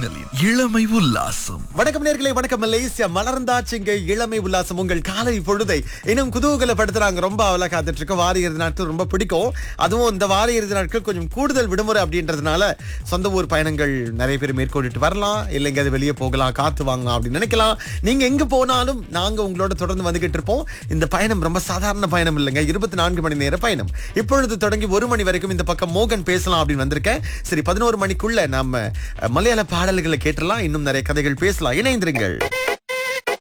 மின்னலின் இளமை உல்லாசம் வணக்கம் நேர்களே வணக்கம் மலேசியா மலர்ந்தாச்சுங்க இளமை உல்லாசம் உங்கள் காலை பொழுதை இன்னும் குதூகலப்படுத்துறாங்க ரொம்ப அவல காத்துட்டு இருக்க வார இறுதி நாட்கள் ரொம்ப பிடிக்கும் அதுவும் இந்த வார இறுதி நாட்கள் கொஞ்சம் கூடுதல் விடுமுறை அப்படின்றதுனால சொந்த ஊர் பயணங்கள் நிறைய பேர் மேற்கொண்டுட்டு வரலாம் இல்லைங்க அது வெளியே போகலாம் காத்து வாங்கலாம் அப்படின்னு நினைக்கலாம் நீங்க எங்க போனாலும் நாங்க உங்களோட தொடர்ந்து வந்துகிட்டு இருப்போம் இந்த பயணம் ரொம்ப சாதாரண பயணம் இல்லைங்க இருபத்தி நான்கு மணி நேர பயணம் இப்பொழுது தொடங்கி ஒரு மணி வரைக்கும் இந்த பக்கம் மோகன் பேசலாம் அப்படின்னு வந்திருக்கேன் சரி பதினோரு மணிக்குள்ள நம்ம அஹ், மலையாள பாடல்களை கேட்டலாம் இன்னும் நிறைய கதைகள் பேசலாம் இணைந்திருங்கள்